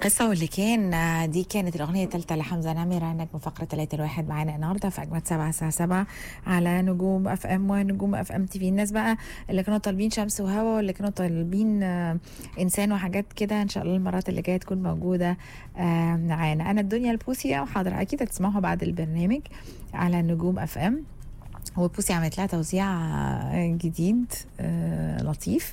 القصة واللي كان آه، دي كانت الأغنية الثالثة لحمزة نمرة نجم فقرة ثلاثة الواحد معانا النهاردة في أجمل سبعة الساعة سبعة على نجوم أف أم ونجوم أف أم تي في الناس بقى اللي كانوا طالبين شمس وهوا واللي كانوا طالبين آه، إنسان وحاجات كده إن شاء الله المرات اللي جاية تكون موجودة آه، معانا أنا الدنيا البوسي وحاضر أكيد هتسمعوها بعد البرنامج على نجوم أف أم وبوسي عملت لها توزيع آه، جديد آه، لطيف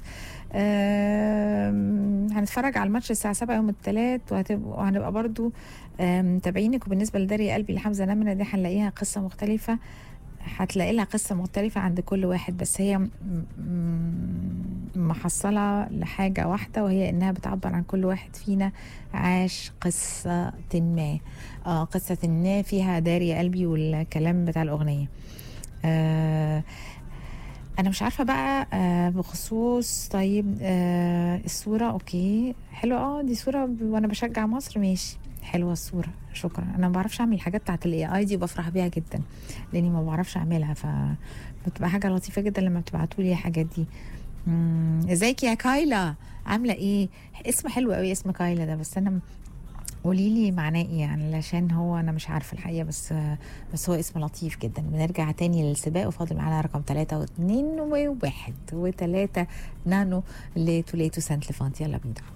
آم، هنتفرج على الماتش الساعة 7 يوم الثلاث وهتبقى وهنبقى برضو آم، متابعينك وبالنسبة لداري قلبي لحمزة نمرة دي هنلاقيها قصة مختلفة هتلاقي لها قصة مختلفة عند كل واحد بس هي م- م- محصلة لحاجة واحدة وهي إنها بتعبر عن كل واحد فينا عاش قصة ما آه قصة ما فيها داري قلبي والكلام بتاع الأغنية آه انا مش عارفه بقى آه بخصوص طيب آه الصوره اوكي حلوه اه دي صوره ب- وانا بشجع مصر ماشي حلوه الصوره شكرا انا ما بعرفش اعمل الحاجات بتاعت الاي اي دي وبفرح بيها جدا لاني ما بعرفش اعملها ف بتبقى حاجه لطيفه جدا لما بتبعتوا لي الحاجات دي مم، ازيك يا كايلا عامله ايه اسم حلو قوي اسم كايلا ده بس انا قولي لي معناه ايه يعني علشان هو انا مش عارفه الحقيقه بس بس هو اسم لطيف جدا بنرجع تاني للسباق وفاضل معانا رقم ثلاثة واثنين وواحد وثلاثة نانو لتوليتو سانت ليفانت يلا بينا